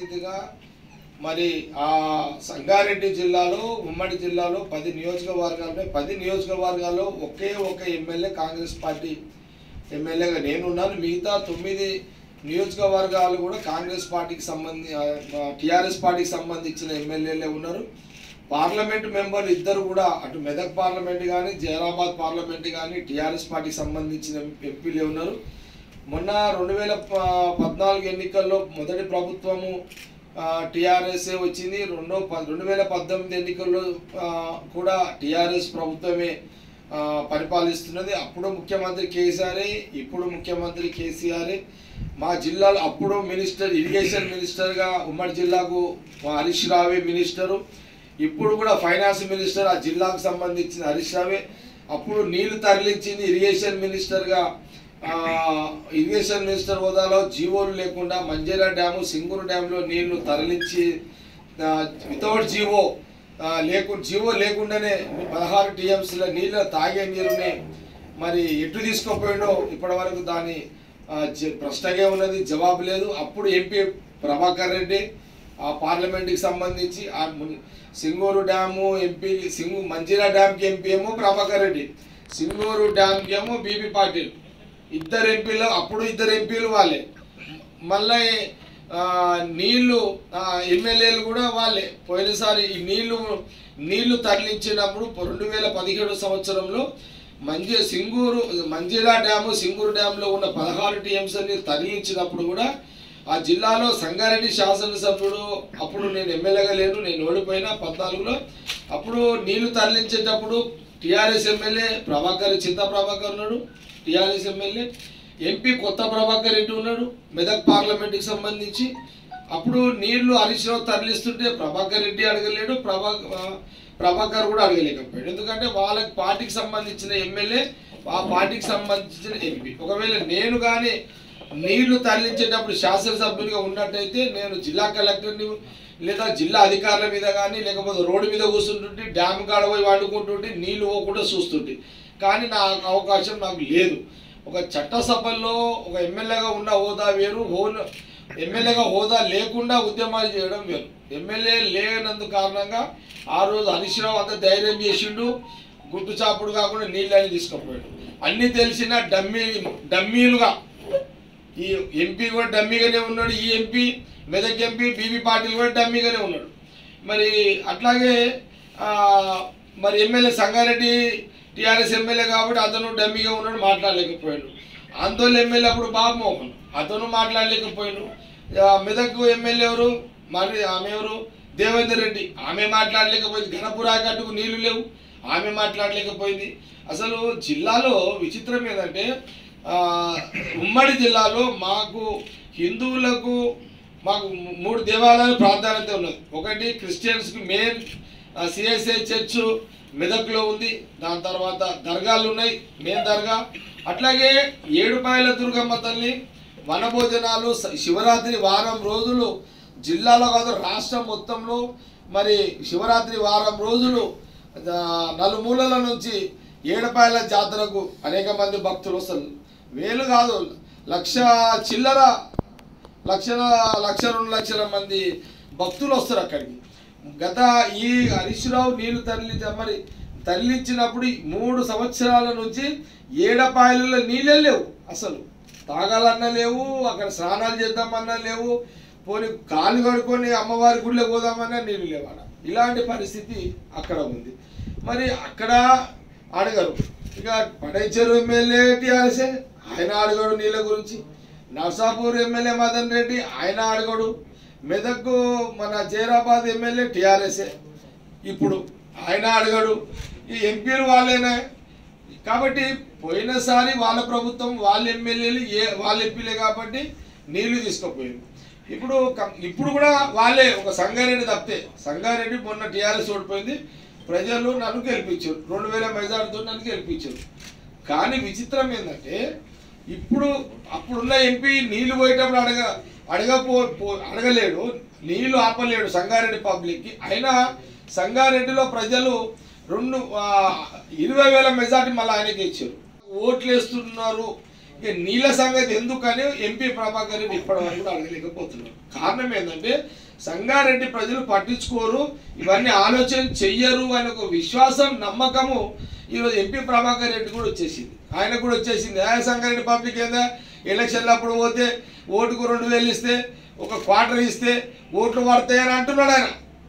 అతిథిగా మరి ఆ సంగారెడ్డి జిల్లాలో ఉమ్మడి జిల్లాలో పది నియోజకవర్గాలు ఉన్నాయి పది నియోజకవర్గాల్లో ఒకే ఒక ఎమ్మెల్యే కాంగ్రెస్ పార్టీ ఎమ్మెల్యేగా నేనున్నాను మిగతా తొమ్మిది నియోజకవర్గాలు కూడా కాంగ్రెస్ పార్టీకి సంబంధి టిఆర్ఎస్ పార్టీకి సంబంధించిన ఎమ్మెల్యేలే ఉన్నారు పార్లమెంట్ మెంబర్లు ఇద్దరు కూడా అటు మెదక్ పార్లమెంట్ కానీ జైరాబాద్ పార్లమెంట్ కానీ టిఆర్ఎస్ పార్టీకి సంబంధించిన ఎంపీలే ఉన్నారు మొన్న రెండు వేల పద్నాలుగు ఎన్నికల్లో మొదటి ప్రభుత్వము టిఆర్ఎస్ఏ వచ్చింది రెండో ప- రెండు వేల పద్దెనిమిది ఎన్నికల్లో ఆ, కూడా టిఆర్ఎస్ ప్రభుత్వమే ఆ, పరిపాలిస్తున్నది అప్పుడు ముఖ్యమంత్రి కేసీఆర్ ఇప్పుడు ముఖ్యమంత్రి కేసీఆర్ మా జిల్లాలో అప్పుడు మినిస్టర్ ఇరిగేషన్ మినిస్టర్గా ఉమ్మడి జిల్లాకు మా హరీష్ రావే మినిస్టరు ఇప్పుడు కూడా ఫైనాన్స్ మినిస్టర్ ఆ జిల్లాకు సంబంధించిన హరీష్ రావే అప్పుడు నీళ్లు తరలించింది ఇరిగేషన్ మినిస్టర్గా ఆ, ఇరిగేషన్ మినిస్టర్ హోదాలో జీవోలు లేకుండా మంజేరా డ్యాము సింగూరు డ్యామ్లో నీళ్లు తరలించి వితౌట్ జీవో ఆ, లేకుండా జీవో లేకుండానే పదహారు టీఎంసీల నీళ్ళ తాగే నీరుని మరి ఎటు తీసుకుపోయిండో ఇప్పటి వరకు దాని ఆ, జ- ప్రశ్నగా ఉన్నది జవాబు లేదు అప్పుడు ఎంపీ ప్రభాకర్ రెడ్డి ఆ పార్లమెంట్కి సంబంధించి ఆ మున్- సింగూరు డ్యాము ఎంపీ సింగు మంచిరా డ్యామ్కి ఎంపీ ఏమో ప్రభాకర్ రెడ్డి సింగూరు డ్యామ్కి ఏమో బీబీ పాటిల్ ఇద్దరు ఎంపీలు అప్పుడు ఇద్దరు ఎంపీలు వాళ్ళే మళ్ళీ ఆ, నీళ్లు ఆ, ఎమ్మెల్యేలు కూడా వాళ్ళే పోయినసారి ఈ నీళ్లు నీళ్లు తరలించినప్పుడు రెండు వేల పదిహేడు సంవత్సరంలో మంజి సింగూరు మంజిరా డ్యాము సింగూరు డ్యామ్లో ఉన్న పదహారు టీఎంసీని తరలించినప్పుడు కూడా ఆ జిల్లాలో సంగారెడ్డి శాసనసభ్యుడు అప్పుడు నేను ఎమ్మెల్యేగా లేను నేను ఓడిపోయినా పద్నాలుగులో అప్పుడు నీళ్లు తరలించేటప్పుడు టీఆర్ఎస్ ఎమ్మెల్యే ప్రభాకర్ చింత ప్రభాకర్ ఉన్నాడు టీఆర్ఎస్ ఎమ్మెల్యే ఎంపీ కొత్త ప్రభాకర్ రెడ్డి ఉన్నాడు మెదక్ పార్లమెంట్కి సంబంధించి అప్పుడు నీళ్లు హరీష్ రావు తరలిస్తుంటే ప్రభాకర్ రెడ్డి అడగలేడు ప్రభా ఆ, ప్రభాకర్ కూడా అడగలేకపోయాడు ఎందుకంటే వాళ్ళకి పార్టీకి సంబంధించిన ఎమ్మెల్యే ఆ పార్టీకి సంబంధించిన ఎంపీ ఒకవేళ నేను కానీ నీళ్లు తరలించేటప్పుడు శాసనసభ్యునిగా ఉన్నట్టయితే నేను జిల్లా కలెక్టర్ని లేదా జిల్లా అధికారుల మీద కానీ లేకపోతే రోడ్డు మీద కూర్చుంటుంటే డ్యామ్ కాడ పోయి వండుకుంటుంటే నీళ్లు పోకుండా చూస్తుంటే కానీ నా అవకాశం నాకు లేదు ఒక చట్టసభల్లో ఒక ఎమ్మెల్యేగా ఉన్న హోదా వేరు హోదా ఎమ్మెల్యేగా హోదా లేకుండా ఉద్యమాలు చేయడం వేరు ఎమ్మెల్యే లేనందు కారణంగా ఆ రోజు హరీష్ రావు అంత ధైర్యం చేసిండు గుట్టు చాపుడు కాకుండా నీళ్ళని తీసుకుపోయాడు అన్నీ తెలిసిన డమ్మీ డమ్మీలుగా ఈ ఎంపీ కూడా డమ్మీగానే ఉన్నాడు ఈ MP Medak MP BB Patil కూడా డమ్మీగానే ఉన్నాడు మరి అట్లాగే ఆ, మరి ఎమ్మెల్యే సంగారెడ్డి టీఆర్ఎస్ ఎమ్మెల్యే కాబట్టి అతను డమ్మీగా ఉన్నాడు మాట్లాడలేకపోయాడు ఆందోళన ఎమ్మెల్యే అప్పుడు బాబు మోహన్ అతను మాట్లాడలేకపోయాడు ఆ, మెదక్ ఎమ్మెల్యే ఎవరు మరి ఆమె ఎవరు దేవేందర్ రెడ్డి ఆమె మాట్లాడలేకపోయింది ఘనపురా కట్టుకు నీళ్లు లేవు ఆమె మాట్లాడలేకపోయింది అసలు జిల్లాలో విచిత్రం ఏంటంటే ఆ, ఉమ్మడి జిల్లాలో మాకు హిందువులకు మాకు మూడు దేవాలయాలు ప్రాధాన్యత ఉన్నది ఒకటి క్రిస్టియన్స్కి మెయిన్ సిఎస్ఐ చర్చ్ మెదక్లో ఉంది దాని తర్వాత దర్గాలు ఉన్నాయి మెయిన్ దర్గా అట్లాగే ఏడుపాయల దుర్గమ్మ తల్లి వనభోజనాలు స- శివరాత్రి వారం రోజులు జిల్లాలో కాదు రాష్ట్రం మొత్తంలో మరి శివరాత్రి వారం రోజులు ఆ, నలుమూలల నుంచి ఏడుపాయల జాతరకు అనేక మంది భక్తులు వస్తారు వేలు కాదు లక్ష చిల్లర లక్షల లక్ష రెండు లక్షల మంది భక్తులు వస్తారు అక్కడికి గత ఈ హరీష్ రావు నీళ్లు తరలించ మరి తరలించినప్పుడు ఈ మూడు సంవత్సరాల నుంచి ఏడపాయలలో నీళ్ళే లేవు అసలు తాగాలన్నా లేవు అక్కడ స్నానాలు చేద్దామన్నా లేవు పోనీ కాలు కడుక్కొని అమ్మవారి గుడిలో పోదామన్నా నీళ్ళు లేవు ఆడ ఇలాంటి పరిస్థితి అక్కడ ఉంది మరి అక్కడ అడగరు ఇక పడేచరు ఎమ్మెల్యే టీఆర్ఎస్ఏ ఆయన అడగడు నీళ్ళ గురించి నర్సాపూర్ ఎమ్మెల్యే మదన్ రెడ్డి ఆయన అడగడు మెదక్ మన జైరాబాద్ ఎమ్మెల్యే టీఆర్ఎస్ఏ ఇప్పుడు ఆయన అడగడు ఈ ఎంపీలు వాళ్ళేనా కాబట్టి పోయినసారి వాళ్ళ ప్రభుత్వం వాళ్ళ ఎమ్మెల్యేలు ఏ వాళ్ళ ఎంపీలే కాబట్టి నీళ్లు తీసుకుపోయింది ఇప్పుడు కం- ఇప్పుడు కూడా వాళ్ళే ఒక సంగారెడ్డి తప్పితే సంగారెడ్డి మొన్న టీఆర్ఎస్ ఓడిపోయింది ప్రజలు నన్ను గెలిపించారు రెండు వేల మెజార్టీతో నన్ను గెలిపించారు కానీ విచిత్రం ఏంటంటే ఇప్పుడు అప్పుడున్న ఎంపీ నీళ్లు పోయేటప్పుడు అడగ అడగపో పో- అడగలేడు నీళ్లు ఆపలేడు సంగారెడ్డి పబ్లిక్కి అయినా సంగారెడ్డిలో ప్రజలు రెండు ఆ, ఇరవై వేల మెజార్టీ మళ్ళీ ఆయనకి ఇచ్చారు ఓట్లు వేస్తున్నారు ఇక నీళ్ళ సంగతి ఎందుకని ఎంపీ ప్రభాకర్ రెడ్డి ఇప్పటివరకు కూడా అడగలేకపోతున్నారు కారణం ఏంటంటే సంగారెడ్డి ప్రజలు పట్టించుకోరు ఇవన్నీ ఆలోచన చెయ్యరు అనే ఒక విశ్వాసం నమ్మకము ఈరోజు ఎంపీ ప్రభాకర్ రెడ్డి కూడా వచ్చేసింది ఆయన కూడా వచ్చేసింది ఆ సంగారెడ్డి పబ్లిక్ ఏందా ఎలక్షన్లు అప్పుడు పోతే ఓటుకు రెండు వేలు ఇస్తే ఒక క్వార్టర్ ఇస్తే ఓట్లు పడతాయని అంటున్నాడు ఆయన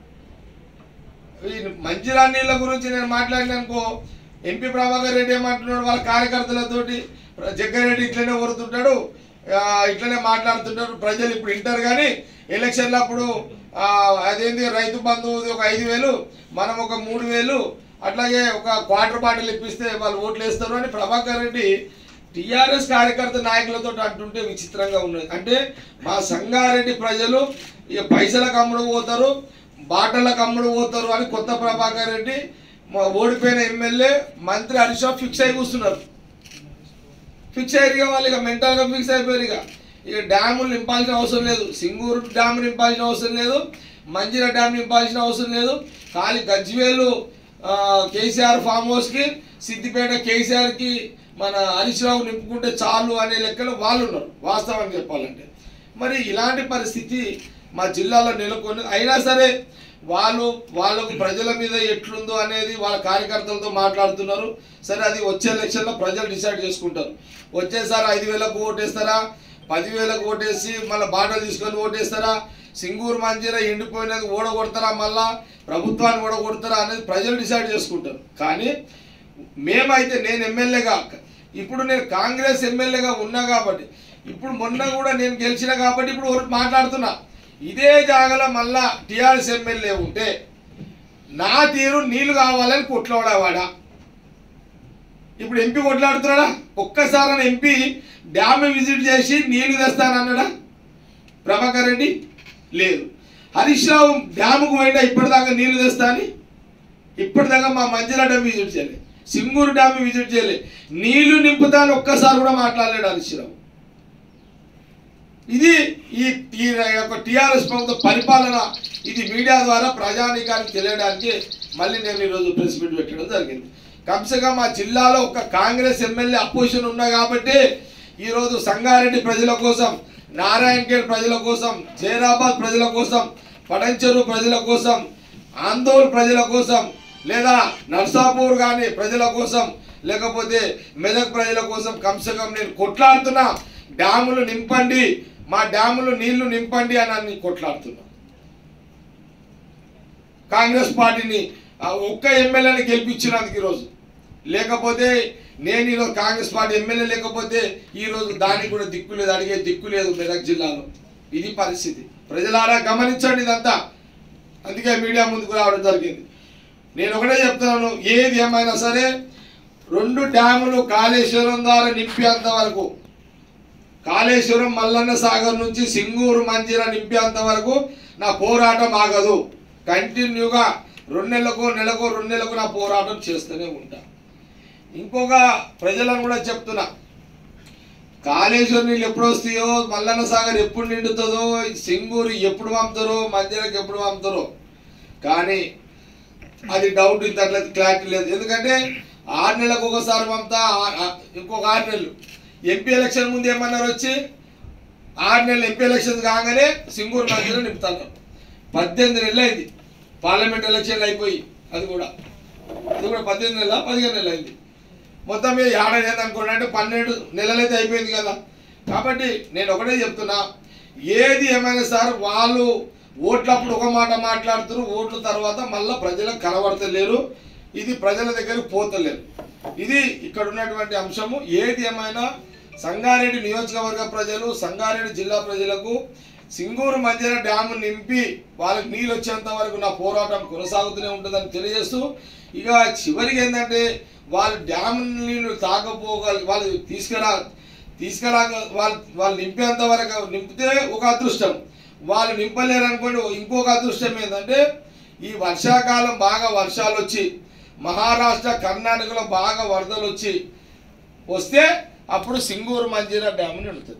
ఈ మంచిరా నీళ్ళ గురించి నేను మాట్లాడిన అనుకో ఎంపీ ప్రభాకర్ రెడ్డి ఏమంటున్నాడు వాళ్ళ కార్యకర్తలతోటి జగ్గారెడ్డి ఇట్లనే ఊరుతుంటాడు ఆ, ఇట్లనే మాట్లాడుతుంటాడు ప్రజలు ఇప్పుడు వింటారు కానీ ఎలక్షన్లు అప్పుడు ఆ, అదేంది రైతు బంధువుది ఒక ఐదు వేలు మనం ఒక మూడు వేలు అట్లాగే ఒక క్వార్టర్ బాటిల్ ఇప్పిస్తే వాళ్ళు ఓట్లు వేస్తారు అని ప్రభాకర్ రెడ్డి టిఆర్ఎస్ కార్యకర్త నాయకులతో అంటుంటే విచిత్రంగా ఉన్నది అంటే మా సంగారెడ్డి ప్రజలు ఇక పైసలకు అమ్ముడు పోతారు బాటలకు అమ్ముడు పోతారు అని కొత్త ప్రభాకర్ రెడ్డి మా ఓడిపోయిన ఎమ్మెల్యే మంత్రి హరీష్ రావు ఫిక్స్ అయి కూర్చున్నారు ఫిక్స్ అయ్యారు ఇక వాళ్ళు ఇక మెంటల్గా ఫిక్స్ అయిపోయారు ఇక ఇక డ్యాములు నింపాల్సిన అవసరం లేదు సింగూరు డ్యామ్ నింపాల్సిన అవసరం లేదు మంజిర డ్యామ్ నింపాల్సిన అవసరం లేదు ఖాళీ గజ్వేలు ఆ, కేసీఆర్ ఫామ్ హౌస్కి సిద్దిపేట కేసీఆర్కి మన హరీష్ రావు నింపుకుంటే చాలు అనే లెక్కలో వాళ్ళు ఉన్నారు వాస్తవం చెప్పాలంటే మరి ఇలాంటి పరిస్థితి మా జిల్లాలో నెలకొని అయినా సరే వాళ్ళు వాళ్ళకు ప్రజల మీద ఎట్లుందో అనేది వాళ్ళ కార్యకర్తలతో మాట్లాడుతున్నారు సరే అది వచ్చే ఎలక్షన్లో ప్రజలు డిసైడ్ చేసుకుంటారు వచ్చేసారి ఐదు వేలకు ఓటేస్తారా పదివేలకు ఓటేసి మళ్ళీ బాటలు తీసుకొని ఓటేస్తారా సింగూరు మంజీర ఎండిపోయినది ఓడగొడతారా మళ్ళా ప్రభుత్వాన్ని ఓడగొడతారా అనేది ప్రజలు డిసైడ్ చేసుకుంటారు కానీ మేమైతే నేను ఎమ్మెల్యేగా ఇప్పుడు నేను కాంగ్రెస్ ఎమ్మెల్యేగా ఉన్నా కాబట్టి ఇప్పుడు మొన్న కూడా నేను గెలిచిన కాబట్టి ఇప్పుడు ఒకటి మాట్లాడుతున్నా ఇదే జాగలో మళ్ళా టీఆర్ఎస్ ఎమ్మెల్యే ఉంటే నా తీరు నీళ్లు కావాలని కొట్లాడేవాడా ఇప్పుడు ఎంపీ కొట్లాడుతున్నాడా ఒక్కసారి ఎంపీ డ్యామ్ విజిట్ చేసి నీళ్లు తెస్తానన్నాడా ప్రభాకర్ రెడ్డి లేదు హరీష్ రావు డ్యాముకు పోయినా ఇప్పటిదాకా నీళ్లు తెస్తా అని ఇప్పటిదాకా మా మంజిరా డ్యామ్ విజిట్ చేయలేదు సింగూరు డ్యామ్ విజిట్ చేయలేదు నీళ్లు నింపుతాను ఒక్కసారి కూడా మాట్లాడలేడు హరీష్ రావు ఇది ఈ ఈ యొక్క టీఆర్ఎస్ ప్రభుత్వ పరిపాలన ఇది మీడియా ద్వారా ప్రజానీకానికి తెలియడానికి మళ్ళీ నేను ఈరోజు ప్రెస్ మీట్ పెట్టడం జరిగింది కమ్సగా మా జిల్లాలో ఒక కాంగ్రెస్ ఎమ్మెల్యే అపోజిషన్ ఉన్నా కాబట్టి ఈరోజు సంగారెడ్డి ప్రజల కోసం నారాయణఖేడ్ ప్రజల కోసం జైరాబాద్ ప్రజల కోసం పడంచెరు ప్రజల కోసం ఆందోళ్ ప్రజల కోసం లేదా నర్సాపూర్ కానీ ప్రజల కోసం లేకపోతే మెదక్ ప్రజల కోసం కమ్సకం నేను కొట్లాడుతున్నా డ్యాములు నింపండి మా డ్యాములు నీళ్లు నింపండి అని అని కొట్లాడుతున్నా కాంగ్రెస్ పార్టీని ఆ ఒక్క ఎమ్మెల్యేని గెలిపించినందుకు ఈరోజు లేకపోతే నేను ఈరోజు కాంగ్రెస్ పార్టీ ఎమ్మెల్యే లేకపోతే ఈరోజు దానికి కూడా దిక్కు లేదు అడిగే దిక్కు లేదు మెదక్ జిల్లాలో ఇది పరిస్థితి ప్రజలారా గమనించండి ఇదంతా అందుకే మీడియా ముందుకు రావడం జరిగింది నేను ఒకటే చెప్తున్నాను ఏది ఏమైనా సరే రెండు డ్యాములు కాళేశ్వరం ద్వారా నింపేంత వరకు కాళేశ్వరం మల్లన్న సాగర్ నుంచి సింగూరు మంజీర నింపేంత వరకు నా పోరాటం ఆగదు కంటిన్యూగా రెండు నెలలకు నెలకు రెండు నెలలకు నా పోరాటం చేస్తూనే ఉంటా ఇంకొక ప్రజలను కూడా చెప్తున్నా కాళేశ్వరం నీళ్ళు ఎప్పుడు వస్తాయో మల్లన్న సాగర్ ఎప్పుడు నిండుతుందో సింగూరు ఎప్పుడు పంపుతారో మంజీరకు ఎప్పుడు పంపుతారో కానీ అది డౌట్ ఇంత అట్లా క్లారిటీ లేదు ఎందుకంటే ఆరు నెలలకు ఒకసారి పంపుతా ఆ- ఆ- ఇంకొక ఆరు నెలలు ఎంపీ ఎలక్షన్ ముందు ఏమన్నారు వచ్చి ఆరు నెలలు ఎంపీ ఎలక్షన్ కాగానే సింగూరు మధ్యలో నింపుతాను పద్దెనిమిది నెలలు అయింది పార్లమెంట్ ఎలక్షన్లు అయిపోయి అది కూడా అది కూడా పద్దెనిమిది నెలల పదిహేను నెలలు అయింది మొత్తం మీద ఏడాది అనుకోండి అంటే పన్నెండు నెలలైతే అయిపోయింది కదా కాబట్టి నేను ఒకటే చెప్తున్నా ఏది ఏమైనా సార్ వాళ్ళు ఓట్లప్పుడు ఒక మాట మాట్లాడుతారు ఓట్ల తర్వాత మళ్ళీ ప్రజలకు కనబడతలేరు ఇది ప్రజల దగ్గరికి పోతలేరు ఇది ఇక్కడ ఉన్నటువంటి అంశము ఏది ఏమైనా సంగారెడ్డి నియోజకవర్గ ప్రజలు సంగారెడ్డి జిల్లా ప్రజలకు సింగూరు మధ్యన డ్యాము నింపి వాళ్ళకి నీళ్ళు వచ్చేంత వరకు నా పోరాటం కొనసాగుతూనే ఉంటుందని తెలియజేస్తూ ఇక చివరికి ఏంటంటే వాళ్ళు డ్యామ్ నీళ్ళు తాకపోగల వాళ్ళు తీసుకురా తీసుకురాక వాళ్ళు వాళ్ళు నింపేంత వరకు నింపితే ఒక అదృష్టం వాళ్ళు నింపలేరు అనుకోండి ఇంకొక అదృష్టం ఏంటంటే ఈ వర్షాకాలం బాగా వర్షాలు వచ్చి మహారాష్ట్ర కర్ణాటకలో బాగా వరదలు వచ్చి వస్తే అప్పుడు సింగూరు మంజీరా డ్యామ్ నిండుతుంది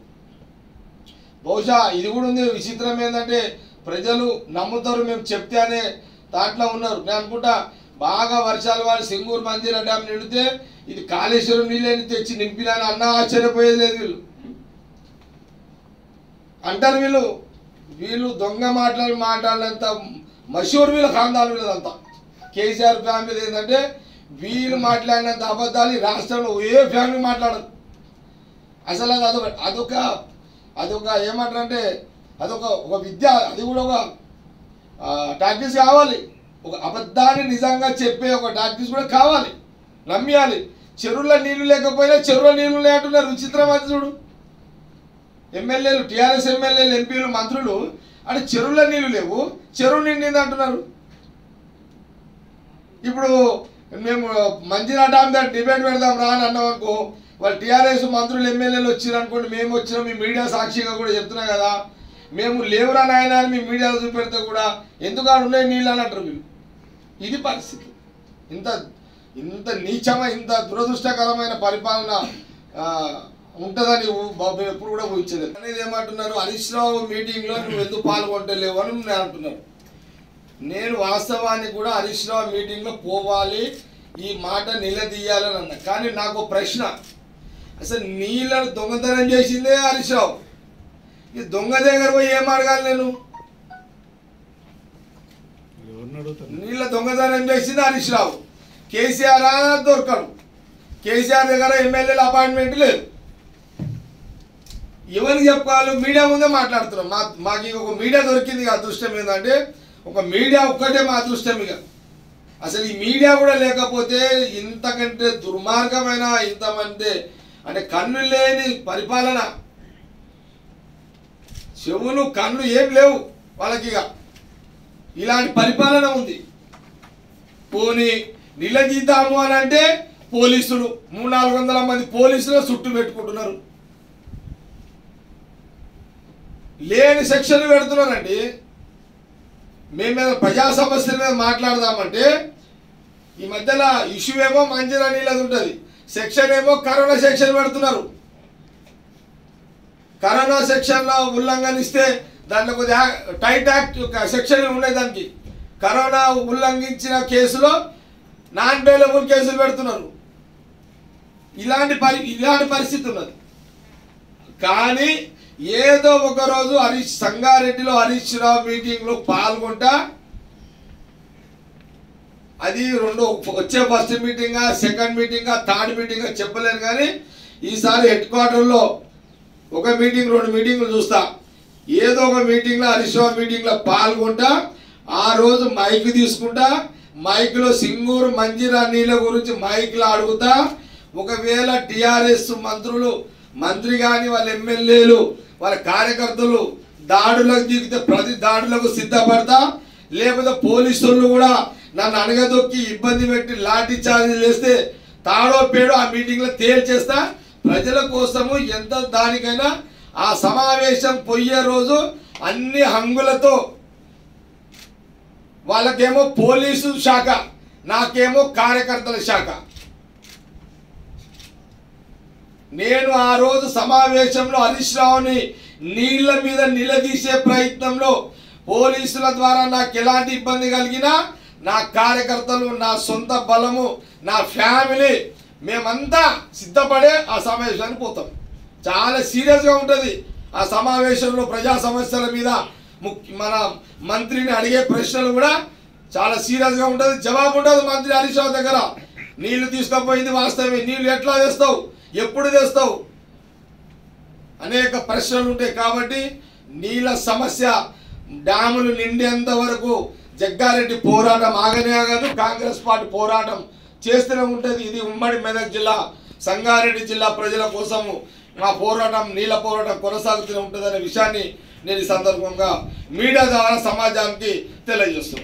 బహుశా ఇది కూడా ఉంది విచిత్రం ఏంటంటే ప్రజలు నమ్ముతారు మేము చెప్తే అనే దాంట్లో ఉన్నారు నేను అనుకుంటా బాగా వర్షాలు వాడి సింగూరు మంజీరా డ్యామ్ నిండితే ఇది కాళేశ్వరం నీళ్ళని తెచ్చి నింపినాను అన్న ఆశ్చర్యపోయేది లేదు వీళ్ళు అంటారు వీళ్ళు వీళ్ళు దొంగ మాటలు మాట్లాడినంత మషూర్ వీళ్ళ ఖాందాలు వీళ్ళదంతా కేసీఆర్ ఫ్యామిలీ ఏంటంటే వీళ్ళు మాట్లాడినంత అబద్ధాలు ఈ రాష్ట్రంలో ఏ ఫ్యామిలీ మాట్లాడదు అసలు అది అదొక అదొక అదొక ఏమంటారంటే అదొక ఒక విద్య అది కూడా ఒక టాక్టిక్స్ కావాలి ఒక అబద్ధాన్ని నిజంగా చెప్పే ఒక టాక్టిక్స్ కూడా కావాలి నమ్మియాలి చెరువుల నీళ్లు లేకపోయినా చెరువుల నీళ్లు లేకుంటున్నారు విచిత్రం అది చూడు ఎమ్మెల్యేలు టీఆర్ఎస్ ఎమ్మెల్యేలు ఎంపీలు మంత్రులు అంటే చెరువుల నీళ్లు లేవు చెరువు నిండింది అంటున్నారు ఇప్పుడు మేము మంచిరా డామ్ దగ్గర డిబేట్ పెడదాం రా అని అన్నాం అనుకో వాళ్ళు టీఆర్ఎస్ మంత్రులు ఎమ్మెల్యేలు వచ్చిర్రు అనుకోండి మేము వచ్చినాం మీ మీడియా సాక్షిగా కూడా చెప్తున్నాం కదా మేము లేవురా నాయన అని మీ మీడియాలో చూపెడితే కూడా ఎందుకు ఆడ ఉన్నాయి నీళ్ళు అని అంటారు వీళ్ళు ఇది పరిస్థితి ఇంత ఇంత నీచమైన ఇంత దురదృష్టకరమైన పరిపాలన ఆ, ఉంటుందని ఊ- బాబు ఎప్పుడు కూడా ఊహించలేదు అనేది ఏమంటున్నారు హరీష్ రావు మీటింగ్లో నువ్వు ఎందుకు పాల్గొంటలేవు అని నేను అంటున్నాను నేను వాస్తవానికి కూడా హరీష్ రావు మీటింగ్లో పోవాలి ఈ మాట నిలదీయాలని అన్న కానీ నాకు ఒక ప్రశ్న అసలు నీళ్ళను దొంగతనం చేసిందే హరీష్ రావు ఈ దొంగ దగ్గర పోయి ఏం అడగాలి నేను ఎవరిని అడుగుతారు నీళ్ళ దొంగతనం చేసింది హరీష్ రావు కేసీఆర్ ఆ దొరకడు కేసీఆర్ దగ్గర ఎమ్మెల్యేల అపాయింట్మెంట్ లేదు ఎవరికి చెప్పుకోవాలి మీడియా ముందే మాట్లాడుతున్నాం మా మాకు ఇక ఒక మీడియా దొరికింది ఇక అదృష్టం ఏంటంటే ఒక మీడియా ఒక్కటే మా అదృష్టం ఇక అసలు ఈ మీడియా కూడా లేకపోతే ఇంతకంటే దుర్మార్గమైన ఇంతమంది అంటే కన్ను లేని పరిపాలన చెవులు కళ్ళు ఏం లేవు వాళ్ళకి ఇక ఇలాంటి పరిపాలన ఉంది పోనీ నిలదీద్దాము అని అంటే పోలీసులు మూడు నాలుగు వందల మంది పోలీసులు చుట్టూ పెట్టుకుంటున్నారు లేని సెక్షన్లు పెడుతున్నారండి మేము మీద ప్రజా సమస్యల మీద మాట్లాడదామంటే ఈ మధ్యలో ఇష్యూ ఏమో మంచిరా నీళ్ళది ఉంటుంది సెక్షన్ ఏమో కరోనా సెక్షన్ పెడుతున్నారు కరోనా సెక్షన్లో ఉల్లంఘనిస్తే దాంట్లో కొద్దిగా టైట్ యాక్ట్ సెక్షన్ ఉన్నాయి దానికి కరోనా ఉల్లంఘించిన కేసులో నాన్ బెయిలబుల్ కేసులు పెడుతున్నారు ఇలాంటి పరి ఇలాంటి పరిస్థితి ఉన్నది కానీ ఏదో ఒక రోజు హరీష్ సంగారెడ్డిలో హరీష్ రావు మీటింగ్లో పాల్గొంటా అది రెండో వచ్చే ఫస్ట్ మీటింగా సెకండ్ మీటింగా థర్డ్ మీటింగా చెప్పలేను కానీ ఈసారి హెడ్ క్వార్టర్లో ఒక మీటింగ్ రెండు మీటింగ్లు చూస్తా ఏదో ఒక మీటింగ్లో హరీష్ రావు మీటింగ్లో పాల్గొంటా ఆ రోజు మైక్ తీసుకుంటా మైక్లో సింగూరు మంజిరా నీళ్ళ గురించి మైక్లో అడుగుతా ఒకవేళ టిఆర్ఎస్ మంత్రులు మంత్రి కానీ వాళ్ళ ఎమ్మెల్యేలు వాళ్ళ కార్యకర్తలు దాడులకు దిగితే ప్రతి దాడులకు సిద్ధపడతా లేకపోతే పోలీసులు కూడా నన్ను అనగదొక్కి ఇబ్బంది పెట్టి లాఠీ చార్జ్ చేస్తే తాడో పేడో ఆ మీటింగ్లో తేల్చేస్తా ప్రజల కోసము ఎంత దానికైనా ఆ సమావేశం పోయే రోజు అన్ని హంగులతో వాళ్ళకేమో పోలీసు శాఖ నాకేమో కార్యకర్తల శాఖ నేను ఆ రోజు సమావేశంలో హరీష్ రావుని నీళ్ల మీద నిలదీసే ప్రయత్నంలో పోలీసుల ద్వారా నాకు ఎలాంటి ఇబ్బంది కలిగినా నా కార్యకర్తలు నా సొంత బలము నా ఫ్యామిలీ మేమంతా సిద్ధపడే ఆ సమావేశానికి పోతాం చాలా సీరియస్గా ఉంటుంది ఆ సమావేశంలో ప్రజా సమస్యల మీద ముఖ్య మన మంత్రిని అడిగే ప్రశ్నలు కూడా చాలా సీరియస్గా ఉంటుంది జవాబు ఉంటుంది మంత్రి హరీష్ రావు దగ్గర నీళ్లు తీసుకుపోయింది వాస్తవమే నీళ్లు ఎట్లా తెస్తావు ఎప్పుడు తెస్తావు అనేక ప్రశ్నలు ఉంటాయి కాబట్టి నీళ్ళ సమస్య డ్యాములు నిండేంత వరకు జగ్గారెడ్డి పోరాటం ఆగనే ఆగదు కాంగ్రెస్ పార్టీ పోరాటం చేస్తూనే ఉంటుంది ఇది ఉమ్మడి మెదక్ జిల్లా సంగారెడ్డి జిల్లా ప్రజల కోసము మా పోరాటం నీళ్ళ పోరాటం కొనసాగుతూనే ఉంటుందనే విషయాన్ని నేను ఈ సందర్భంగా మీడియా ద్వారా సమాజానికి తెలియజేస్తున్నాను